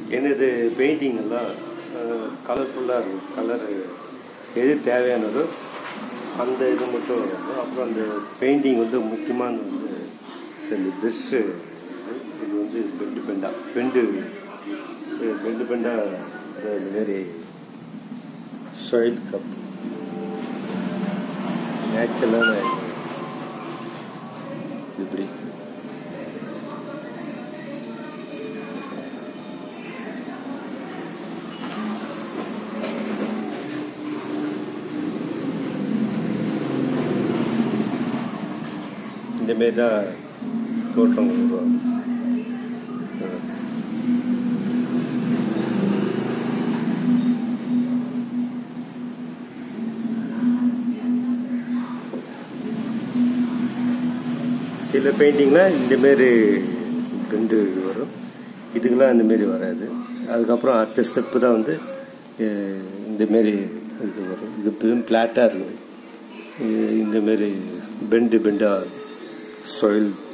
எனது பெயிண்டிங் எல்லாம் கலர்ஃபுல்லாக இருக்கும் கலர் எது தேவையானதோ அந்த இது மட்டும் வரும் அப்புறம் அந்த பெயிண்டிங் வந்து முக்கியமானது வந்து இந்த ப்ரெஷ்ஷு இது வந்து பெண்டு பெண்டா பெண்டு இது பெண்டு பெண்டா இந்த மாதிரி சாயில் கப் நேச்சுரலான இப்படி இந்த மாரி தான் தோற்றம் உருவாகும் சில பெயிண்டிங்லாம் இந்தமாரி பெண்டு வரும் இதுக்கெல்லாம் இந்தமாரி வராது அதுக்கப்புறம் அடுத்த ஸ்டெப்பு தான் வந்து அஹ், இந்தமாரி இது வரும் இது பிளாட்டாக இருக்குது இந்தமாரி பெண்டு பெண்டாக சாயில்